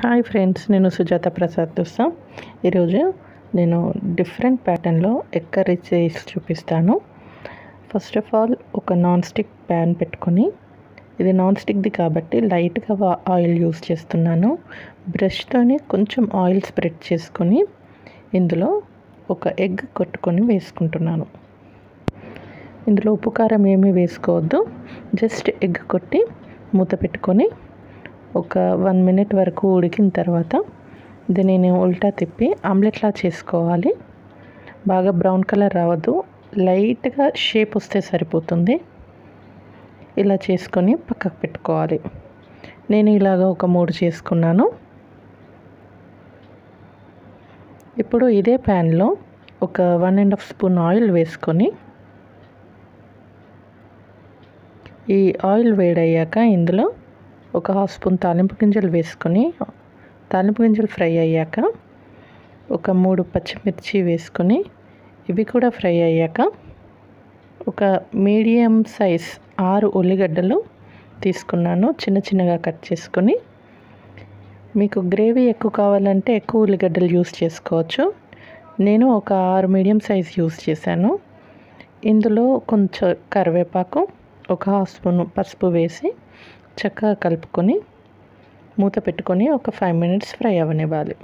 hi friends నేను సుజాత ప్రసాద్ దోస్తా ఈరోజు నేను డిఫరెంట్ ప్యాటర్న్లో ఎగ్ కర్రీ చేసి చూపిస్తాను ఫస్ట్ ఆఫ్ ఆల్ ఒక నాన్ స్టిక్ ప్యాన్ పెట్టుకొని ఇది నాన్ స్టిక్ది కాబట్టి లైట్గా ఆయిల్ యూస్ చేస్తున్నాను బ్రష్తోని కొంచెం ఆయిల్ స్ప్రెడ్ చేసుకొని ఇందులో ఒక ఎగ్ కొట్టుకొని వేసుకుంటున్నాను ఇందులో ఉప్పు కారం ఏమీ వేసుకోవద్దు జస్ట్ ఎగ్ కొట్టి మూత పెట్టుకొని ఒక వన్ మినిట్ వరకు ఉడికిన తర్వాత దీనిని ఉల్టా తిప్పి ఆమ్లెట్లా చేసుకోవాలి బాగా బ్రౌన్ కలర్ రావద్దు లైట్గా షేప్ వస్తే సరిపోతుంది ఇలా చేసుకొని పక్కకు పెట్టుకోవాలి నేను ఇలాగ ఒక మూడు చేసుకున్నాను ఇప్పుడు ఇదే ప్యాన్లో ఒక one and half spoon oil వేసుకొని ఈ ఆయిల్ వేడయ్యాక ఇందులో ఒక హాఫ్ స్పూన్ తాలింపు గింజలు వేసుకొని తాలింపు గింజలు ఫ్రై అయ్యాక ఒక మూడు పచ్చిమిర్చి వేసుకొని ఇవి కూడా ఫ్రై అయ్యాక ఒక మీడియం సైజ్ ఆరు ఉల్లిగడ్డలు తీసుకున్నాను చిన్న చిన్నగా కట్ చేసుకొని మీకు గ్రేవీ ఎక్కువ కావాలంటే ఎక్కువ ఉల్లిగడ్డలు యూస్ చేసుకోవచ్చు నేను ఒక ఆరు మీడియం సైజ్ యూస్ చేశాను ఇందులో కొంచెం కరివేపాకు ఒక హాఫ్ స్పూన్ పసుపు వేసి చక్కగా కలుపుకొని మూత పెట్టుకొని ఒక ఫైవ్ మినిట్స్ ఫ్రై అవ్వనివ్వాలి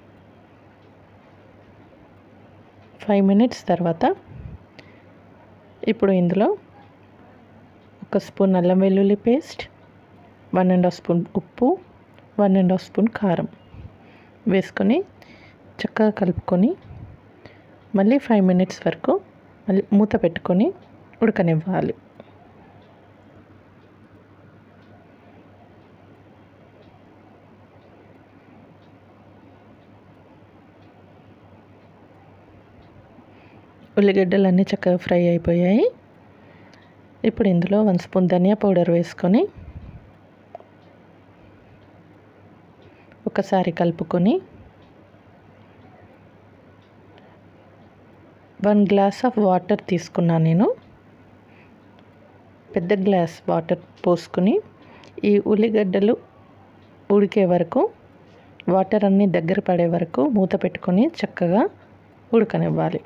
ఫైవ్ మినిట్స్ తర్వాత ఇప్పుడు ఇందులో ఒక స్పూన్ అల్లం వెల్లుల్లి paste one and half spoon ఉప్పు వన్ అండ్ హాఫ్ స్పూన్ కారం వేసుకొని చక్కగా కలుపుకొని మళ్ళీ ఫైవ్ మినిట్స్ వరకు మళ్ళీ మూత పెట్టుకొని ఉడకనివ్వాలి ఉల్లిగడ్డలు అన్నీ చక్కగా ఫ్రై అయిపోయాయి ఇప్పుడు ఇందులో వన్ స్పూన్ ధనియా పౌడర్ వేసుకొని ఒకసారి కలుపుకొని వన్ గ్లాస్ ఆఫ్ వాటర్ తీసుకున్నాను నేను పెద్ద గ్లాస్ వాటర్ పోసుకొని ఈ ఉల్లిగడ్డలు ఉడికే వరకు వాటర్ అన్నీ దగ్గర పడే వరకు మూత పెట్టుకొని చక్కగా ఉడకనివ్వాలి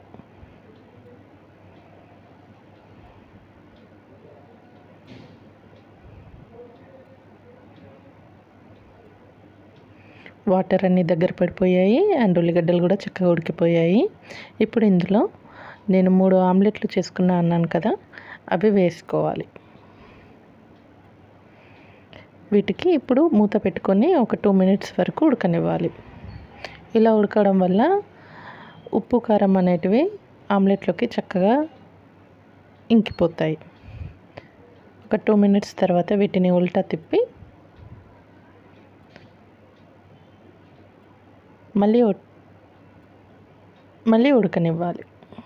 వాటర్ అన్నీ దగ్గర పడిపోయాయి అండ్ ఉల్లిగడ్డలు కూడా చక్కగా ఉడికిపోయాయి ఇప్పుడు ఇందులో నేను మూడు ఆమ్లెట్లు చేసుకున్నా అన్నాను కదా అవి వేసుకోవాలి వీటికి ఇప్పుడు మూత పెట్టుకొని ఒక టూ మినిట్స్ వరకు ఉడకనివ్వాలి ఇలా ఉడకడం వల్ల ఉప్పు కారం అనేటివి ఆమ్లెట్లోకి చక్కగా ఇంకిపోతాయి ఒక టూ మినిట్స్ తర్వాత వీటిని ఉల్టా తిప్పి మళ్ళీ మళ్ళీ ఉడకనివ్వాలి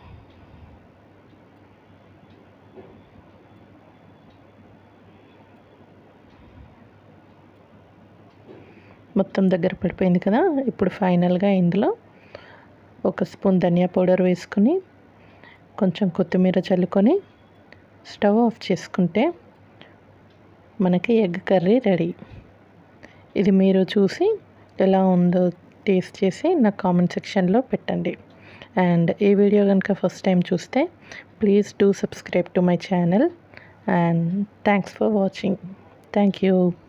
మొత్తం దగ్గర పడిపోయింది కదా ఇప్పుడు ఫైనల్గా ఇందులో ఒక స్పూన్ ధనియా పౌడర్ వేసుకొని కొంచెం కొత్తిమీర చల్లుకొని స్టవ్ ఆఫ్ చేసుకుంటే మనకి ఎగ్ కర్రీ రెడీ ఇది మీరు చూసి ఎలా ఉందో టేస్ట్ చేసి నా కామెంట్ సెక్షన్లో పెట్టండి అండ్ ఈ వీడియో కనుక ఫస్ట్ టైం చూస్తే please do subscribe to my channel and thanks for watching thank you